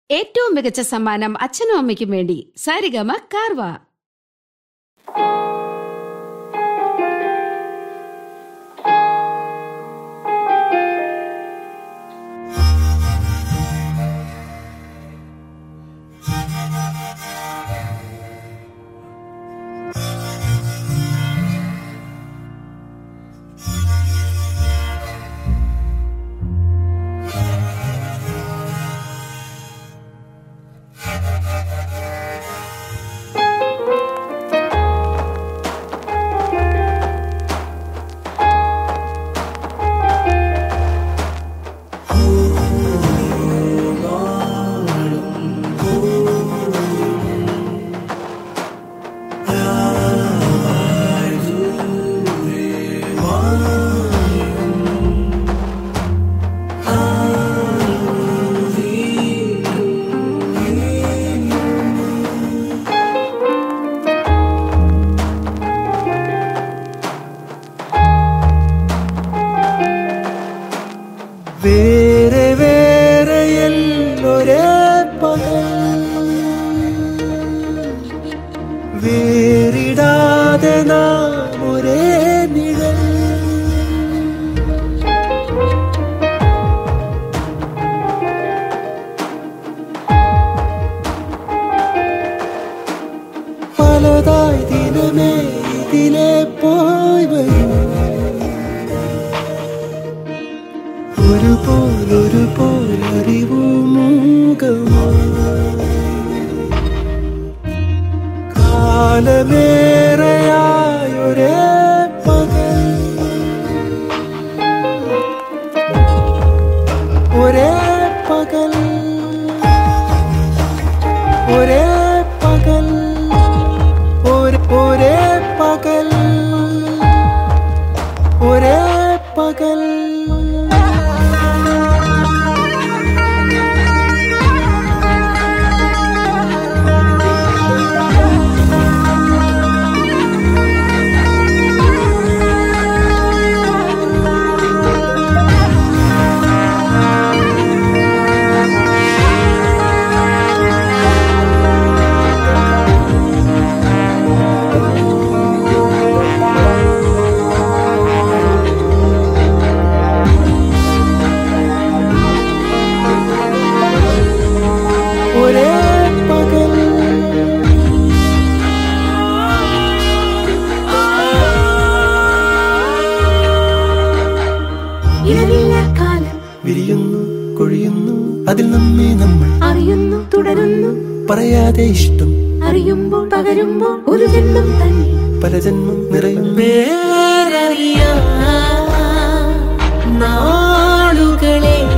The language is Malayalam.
ഏറ്റവും മികച്ച സമ്മാനം അച്ഛനും അമ്മയ്ക്കും വേണ്ടി സാരിഗമ കാർവ വേറെ വേറെ എല്ലൊരേ പകൽ വേറിടാതെ നാം ഒരേ നിഴൽ പലതായി ദിനമേ ഇതിലെ പോയി വരും ഒരു പോലൊരു പോലറിവു കാലമേറെയായൊരേ പകൽ ഒരേ പകൽ ഒരേ പകൽ ഒരേ ഒരേ പകൽ ഒരേ പകൽ ഒരേ പകൽ ഇരവില്ല കാലം വിരിയുന്നു കൊഴിയുന്നു അതിൽ നമ്മെ നമ്മൾ അറിയുന്നു തുടരുന്നു പറയാതെ ഇഷ്ടം അറിയുമ്പോൾ പകരുമ്പോൾ ഒരു ജന്മം തന്നെ പല ജന്മം നിറയും പേരറിയാ നാളുകളെ